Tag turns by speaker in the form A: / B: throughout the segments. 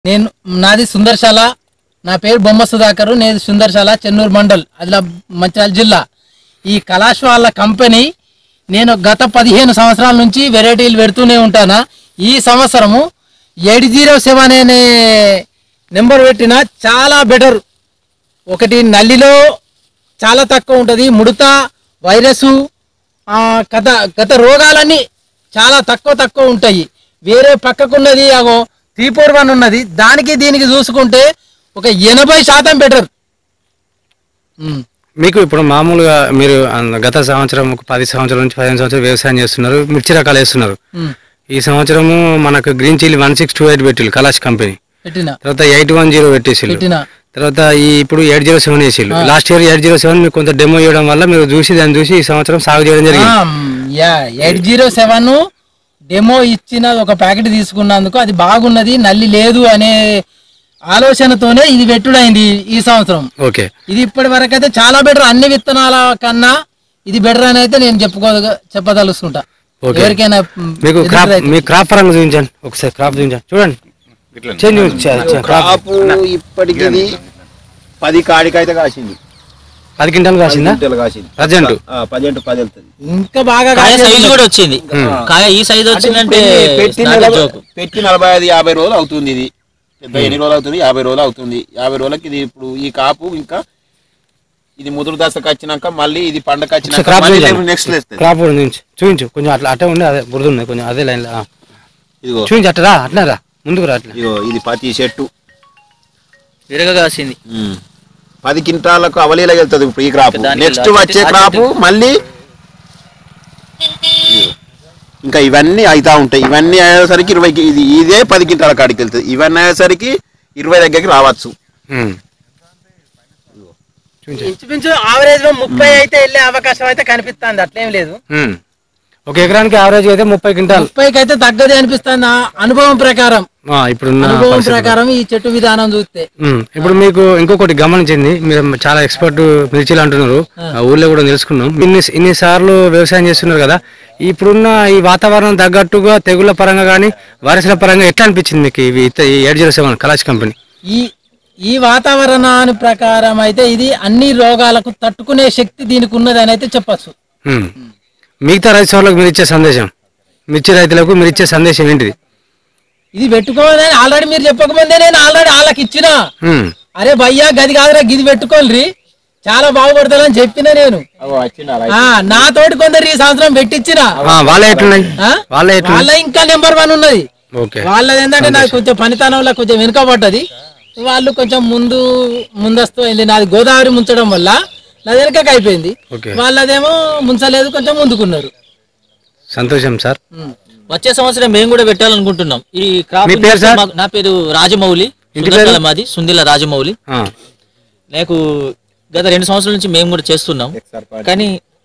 A: నేను నాది సుందర్శాల నా పేరు బొమ్మ సుధాకర్ నేను సుందర్శాల చెన్నూరు మండల్ అది మంచిర్యాల జిల్లా ఈ కళాష్ వాళ్ళ కంపెనీ నేను గత పదిహేను సంవత్సరాల నుంచి వెరైటీలు పెడుతూనే ఉంటానా ఈ సంవత్సరము ఎయిట్ జీరో సెవెన్ అనే నెంబర్ పెట్టిన చాలా బెటర్ ఒకటి నల్లిలో చాలా తక్కువ ఉంటుంది ముడత వైరస్ గత గత రోగాలన్నీ చాలా తక్కువ తక్కువ ఉంటాయి వేరే పక్కకున్నది అగో త్రీ ఫోర్ వన్ ఉన్నది దానికి దీనికి చూసుకుంటే ఒక ఎనభై శాతం బెటర్
B: మీకు ఇప్పుడు మామూలుగా మీరు అన్న- గత సంవత్సరం ఒక పది సంవత్సరాల నుంచి పదిహేను సంవత్సరాలు వ్యవసాయం చేస్తున్నారు మిర్చి రకాలు వేస్తున్నారు ఈ సంవత్సరము మనకు green chilli one six two eight పెట్టిల్లు కలాష్ కంపెనీ
A: పెట్టిన
B: తర్వాత ఎయిట్ వన్ జీరో పెట్టేసిల్లు
A: పెట్టిన
B: తర్వాత ఈ ఇప్పుడు ఎయిట్ జీరో సెవెన్ వేసిల్లు last year eight zero seven మీకు కొంత డెమో ఇవ్వడం వల్ల మీరు చూసి దాన్ని చూసి ఈ సంవత్సరం సాగు చేయడం జరిగింది
A: యా ఎయిట్ జీరో సెవెన్ డెమో ఇచ్చిన ఒక ప్యాకెట్ తీసుకున్నందుకు అది బాగున్నది నల్లి లేదు అనే ఆలోచనతోనే ఇది పెట్టుడైంది ఈ సంవత్సరం
B: ఓకే
A: ఇది ఇప్పటి వరకు అయితే చాలా బెటర్ అన్ని విత్తనాల కన్నా ఇది బెటర్ అని అయితే నేను చెప్పుకో చెప్పదలుచుకుంటా
B: ఓకే.
A: ఎవరికైనా మ్,
B: మీకు
A: ఎదురు
B: క్రాప్
A: రైతు.
B: మీ క్రాప్ పరంగా చూపించండి ఒకసారి క్రాప్ చూపించండి చూడండి చేంజ్ చే- చే- క్రాప్
C: కాపు ఇప్పటికి ఇది పది కాడికైతే కాసింది
B: పది క్వింటాలు కాసిందా
C: క్వింటాలు కాసింది
B: ప్రజెంట్
C: ఆ, పదిహేను పది వెళ్తుంది
A: ఇంకా బాగా
D: కాయ
A: కాసేది.
D: సైజు కూడా వచ్చింది కాయ ఈ సైజు వచ్చిందంటే
C: పెట్టి- పెట్టి
D: నాకే
C: నలభై
D: జోకు.
C: పెట్టి నలభై ఐదు యాభై రోజులు అవుతుంది ఇది పెద్ద ఎన్ని రోజులు అవుతుంది యాభై రోజులు అవుతుంది యాభై రోజులకి ఇది ఇప్పుడు ఈ కాపు ఇంకా ఇది ముదురు దశకు వచ్చినాక మళ్ళీ ఇది పండగ వచ్చినాక
B: క్రాప్
C: మళ్ళీ
B: చూపించండి.
C: నెక్స్ట్ లేస్తుంది
B: క్రాప్ కూడా చూపించు చూపించు కొంచెం అట్లా అట్టే ఉండి అదే బురద ఉంది కొంచెం అదే లైన్
C: ఇదిగో
B: చూపించు అట్లా రా అట్లా రా ముందుకు రా అట్లా
C: ఇదిగో ఇది పతి చెట్టు
D: విరగ కాసింది
C: ఉమ్. పది క్వింటాలకు అవలీలకి వెళ్తుంది ఇప్పుడు ఈ క్రాప్
D: దానికి
C: నెక్స్ట్
D: ఆ
C: వచ్చే
D: చెట్టు- ఆ
C: క్రాప్
D: చెట్టు.
C: మళ్ళీ ఇంకా ఇవన్నీ అవుతా ఉంటాయి ఇవన్నీ అయ్యేసరికి ఇరవైకి ఇది ఇదే పది క్వింటాల కాడికి వెళ్తుంది ఇవన్నీ అయ్యేసరికి ఇరవై దగ్గరికి రావచ్చు
B: ఉమ్. చూపించు
A: ఇంచుమించు ఆవరేజ్ లో ముప్పై అయితే వెళ్ళే అవకాశం అయితే కనిపిస్తుంది అట్లేం లేదు
B: ఉమ్. ఒక ఎకరానికి యావరేజ్ అయితే ముప్పై క్వింటాల్
A: ముప్పైకి అయితే తగ్గది అనిపిస్తుంది నా అనుభవం ప్రకారం
B: ఆ, ఇప్పుడున్న
A: అనుభవం
B: పరిస్థితుల్లో.
A: ప్రకారం ఈ చెట్టు విధానం చూస్తే
B: ఉమ్. ఇప్పుడు మీకు ఇంకొకటి గమనించింది మీరు చాలా ఎక్స్పర్ట్ మిర్చిలు అంటున్నారు ఆ ఊర్లో కూడా తెలుసుకున్నాం ఇన్ని ఇన్ని సార్లు వ్యవసాయం చేస్తున్నారు కదా ఇప్పుడున్న ఈ వాతావరణం తగ్గట్టుగా తెగుళ్ళ పరంగా కానీ వైరస్ల పరంగా ఎట్లా అనిపించింది మీకు ఇవి ఈ eight zero seven Kalash company
A: ఈ ఈ వాతావరణాన్ని ప్రకారం అయితే ఇది అన్ని రోగాలకు తట్టుకునే శక్తి దీనికి ఉన్నది అని అయితే చెప్పచ్చు
B: ఉమ్. మిగతా రైతు సోదరులకు మీరు ఇచ్చే సందేశం మిర్చి రైతులకు మీరు ఇచ్చే సందేశం ఏంటిది
A: ఇది పెట్టుకోవాలని ఆల్రెడీ మీరు చెప్పకముందే నేను ఆల్రెడీ వాళ్ళకి ఇచ్చిన
B: ఉమ్.
A: అరే భయ్యా గది కాదురా గిది పెట్టుకోండి చాలా బాగుపడతారని చెప్పిన నేను ఆ నా తోటి కొందరు ఈ సంవత్సరం పెట్టించిన
B: ఆ, వాళ్ళే ఎట్లున్నాయి
A: ఆ?
B: వాళ్ళే ఎట్లున్నాయి
A: వాళ్ళ ఇంకా నెంబర్ వన్ ఉన్నది
B: ఓకే
A: వాళ్ళది ఏంటంటే నాకు కొంచెం పనితనంలో కొంచెం వెనుకబడ్డది వాళ్ళు కొంచెం ముందు ముందస్తు అయింది నాది గోదావరి ముంచడం వల్ల నాది వెనకకి అయిపోయింది
B: ఓకే.
A: వాళ్ళదేమో ముంచలేదు కొంచెం ముందుకున్నారు
B: సంతోషం సార్
D: వచ్చే సంవత్సరం మేము కూడా పెట్టాలనుకుంటున్నాం ఈ క్రాప్
B: మీ పేరు సార్?
D: మాకు- నా పేరు రాజమౌళి
B: ఇంటి
D: సుందరకాల మాది సుందిల రాజమౌళి
B: ఆ.
D: నాకు గత రెండు సంవత్సరాల నుంచి మేము కూడా చేస్తున్నాం కానీ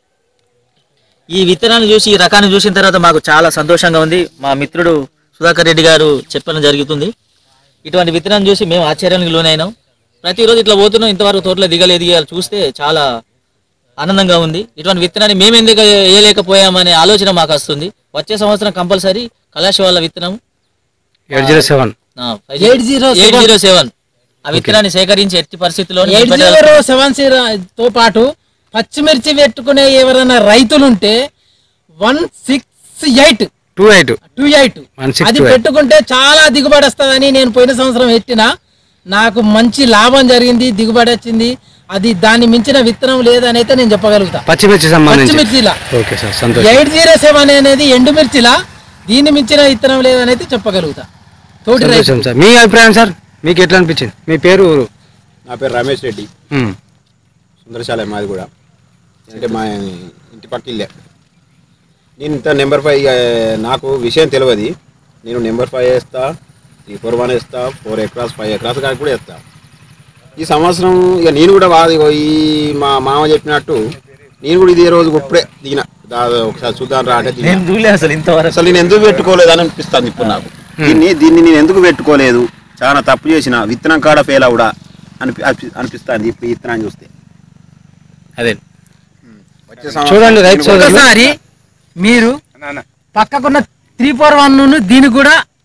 D: ఈ విత్తనాన్ని చూసి ఈ రకాన్ని చూసిన తర్వాత మాకు చాలా సంతోషంగా ఉంది మా మిత్రుడు సుధాకర్ రెడ్డి గారు చెప్పడం జరుగుతుంది ఇటువంటి విత్తనాన్ని చూసి మేము ఆశ్చర్యానికి లోనైనాం ప్రతిరోజు ఇట్లా పోతున్నాం ఇంతవరకు తోటలో దిగలేదు ఇవాళ చూస్తే చాలా ఆనందంగా ఉంది ఇటువంటి విత్తనాన్ని మేము ఎందుకు వేయలేకపోయామనే ఆలోచన మాకు వస్తుంది వచ్చే సంవత్సరం కంపల్సరీ కళాశ వాళ్ళ విత్తనం
B: eight zero seven
A: eight zero
D: eight zero seven ఆ విత్తనాన్ని సేకరించి ఎట్టి పరిస్థితిలో
A: ఎయిట్ జీరో సెవెన్ తో పాటు పచ్చిమిర్చి పెట్టుకునే ఎవరైనా రైతులుంటే one six eight
B: two eight
A: two eight
B: One six
A: అది
B: two eight.
A: పెట్టుకుంటే చాలా దిగుబడి వస్తుందని నేను పోయిన సంవత్సరం ఎత్తిన నాకు మంచి లాభం జరిగింది దిగుబడి వచ్చింది అది దాన్ని మించిన విత్తనం లేదని అయితే నేను చెప్పగలుగుతా
B: పచ్చిమిర్చి సంబంధించి
A: పచ్చిమిర్చిలా
B: ఓకే సార్ సంతోషం
A: ఎయిట్ జీరో సెవెన్ అనేది ఎండుమిర్చిలా దీన్ని మించిన విత్తనం లేదని అయితే చెప్పగలుగుతా తోటి రైతు
B: సంతోషం సార్ మీ అభిప్రాయం సార్ మీకు ఎట్లా అనిపించింది మీ పేరు ఊరు
C: నా పేరు రమేష్ రెడ్డి
B: ఉమ్.
C: సుందరశాల మాది కూడా అంటే మా ఇంటి పక్క ఇల్లే నేను ఇంత నెంబర్ ఫైవ్ ఇక నాకు విషయం తెలియదు నేను నెంబర్ ఫైవ్ వేస్తా ఈ ఫోర్ వన్ వేస్తా ఫోర్ ఎకరాస్ ఫైవ్ ఎకరాస్ కాడికి కూడా వేస్తా ఈ సంవత్సరం ఇక నేను కూడా బాగా ఇగో ఈ మా మామ చెప్పినట్టు నేను కూడా ఇదే రోజు ఇప్పుడే దిగిన దాదాపు ఒకసారి చూద్దాం రా అంటే దిగిన.
D: చూడలేదు అసలు ఇంతవరకు
C: అసలు నేను ఎందుకు పెట్టుకోలేదు అని అనిపిస్తుంది ఇప్పుడు నాకు దీన్ని దీన్ని నేను ఎందుకు పెట్టుకోలేదు చాలా తప్పు చేసిన విత్తనం కాడ ఫెయిల్ అవుడా అనిపి అనిపి- అనిపిస్తుంది ఇప్పుడు ఈ విత్తనాన్ని చూస్తే
B: అదే
C: వచ్చే సంవత్సరం
B: చూడండి రైతు
C: నేను కూడా-
B: సోదరులు
A: ఒకసారి మీరు పక్కకున్న త్రీ ఫోర్ వన్ దీనికి కూడా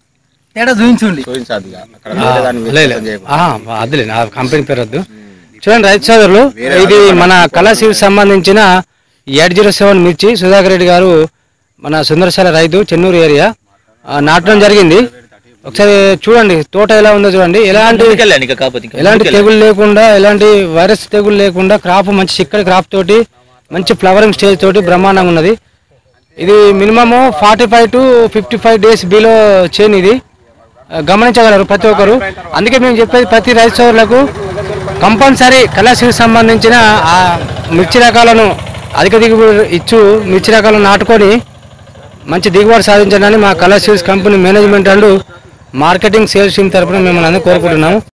A: తేడా చూపించుండి
C: చూపించదు ఇక. అక్కడ వేరే దాన్ని
B: లే, లే.
C: వ్యత్యాసం చేయకు.
B: ఆ, అదిలే నా కంపెనీ పేరు వద్దు చూడండి రైతు సోదరులు ఇది మన కళాశివికి సంబంధించిన ఎయిట్ జీరో సెవెన్ మిర్చి సుధాకర్ రెడ్డి గారు మన సుందరశాల రైతు చెన్నూరు ఏరియా ఆ, నాటడం జరిగింది ఒకసారి చూడండి తోట ఎలా ఉందో చూడండి ఎలాంటి
D: ముందుకెళ్ళండి ఇంకా కాకపోతే ఇంకా
B: ఎలాంటి
D: ముందుకెళ్ళండి.
B: తెగులు లేకుండా ఎలాంటి వైరస్ తెగులు లేకుండా క్రాప్ మంచి చిక్కడి క్రాప్ తోటి మంచి ఫ్లవరింగ్ స్టేజ్ తోటి బ్రహ్మాండంగా ఉన్నది ఇది minimum forty five to fifty five days below చేను ఇది ఆ, గమనించగలరు ప్రతి ఒక్కరు అందుకే మేము చెప్పేది ప్రతి రైతు సోదరులకు కంపల్సరీ కళాశికి సంబంధించిన ఆ మిర్చి రకాలను అధిక దిగుబడి ఇచ్చు మిర్చి రకాలను నాటుకొని మంచి దిగుబడి సాధించాలని మా Kalash seeds company management and marketing sales team తరపున మిమ్మల్ని అందరూ కోరుకుంటున్నాము